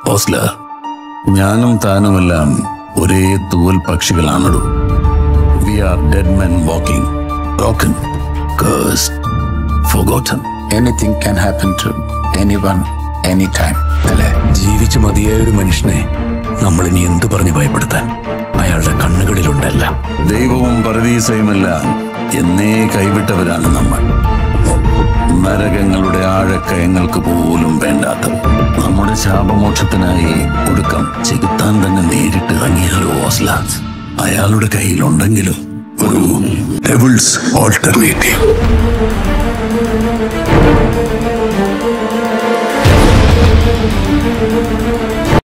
ഓസ്ല ഞാനും താനുമെല്ലാം ഒരേ തൂവൽ പക്ഷികളാണല്ലോ we are dead men walking broken cursed forgotten anything can happen to anyone any time അല്ലേ ജീവിച്ചു മതിയായ ഒരു മനുഷ്യനെ നമ്മൾ ഇനി എന്ത് പറഞ്ഞ് ഭയപ്പെടുത്താൻ അയാളുടെ കണ്ണുകളിലുണ്ടല്ല ദൈവവും പരദീസയുമെല്ലാം എന്നേ കൈവിട്ടവരാണ് നമ്മൾ നരകങ്ങളുടെ ആഴക്കയങ്ങൾക്ക് പോലും വേണ്ടാത്ത നമ്മുടെ ശാപമോക്ഷത്തിനായി ഒടുക്കം ചെകുത്താൻ തന്നെ നേരിട്ട് ഇറങ്ങിയാലോ ഓസ്ലാസ് അയാളുടെ കയ്യിലുണ്ടെങ്കിലും ഒരു ഡെവിൾസ് ഓൾട്ടർനേറ്റീവ്